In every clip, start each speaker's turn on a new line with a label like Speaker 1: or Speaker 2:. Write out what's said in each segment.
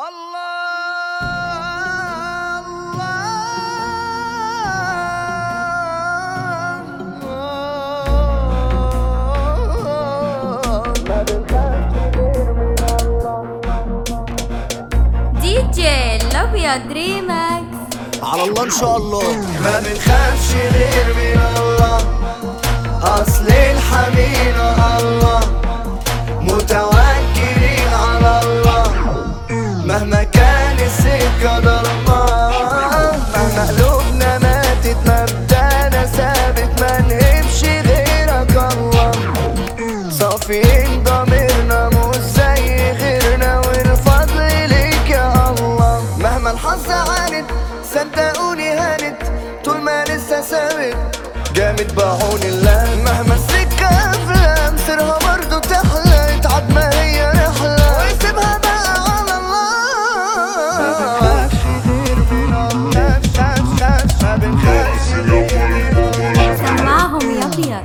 Speaker 1: الله
Speaker 2: دي جي الابيض ريماكس
Speaker 1: على الله ان شاء الله ما بنخافش غير من الله اصل الحمينا الله متوكلين على الله مهما كان السكة ضلمة مهما قلوبنا ماتت مبدأنا ثابت ما نهبش غيرك الله صافيين ضميرنا مش زي غيرنا والفضل ليك يا الله مهما الحظ عاند صدقوني هانت طول ما لسه ثابت جامد بعون الله مهما السكة أفلام سرها برضه تحلى اتعب ما هي رحلة ويسيبها بقى على الله ما بنخافش غير من الله ما بنخافش غير من الله
Speaker 2: سمعهم يا ابيض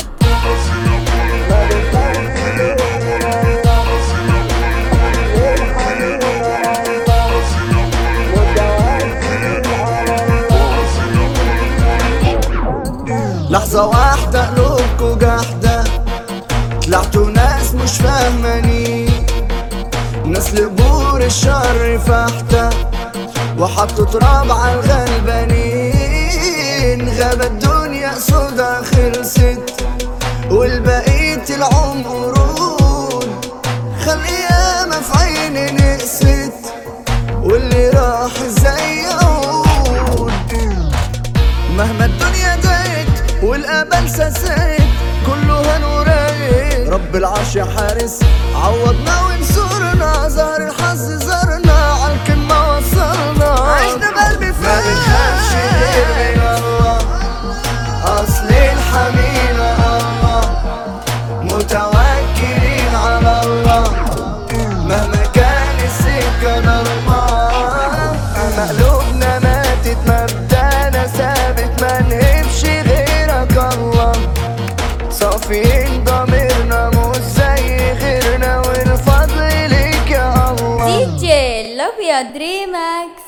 Speaker 1: لحظة واحدة قلوبكوا جحدة طلعتوا ناس مش فاهماني ناس لبور الشر فاحتة وحطوا تراب على الغلبانين غابة الدنيا سودا خلصت والبقية العمر ورود خلق ياما في عيني نقست واللي راح ازاي يعود مهما الدنيا ضاقت والامل ساسات كله هنوريت رب العرش يا حارس عوضنا وانصرنا ظهر الحظ زارنا عالكلمة وصلنا عشنا بقلبي فات ما بنخافش غير من الله اصل الحمينا الله متوكلين على الله مهما كان السكة ضلمة مهما قلوبنا ماتت مبدأنا ثابت ما نهبش غيرك الله صافيين ضميرنا مش زي غيرنا والفضل ليك يا الله
Speaker 2: دي جي الابيض ريماكس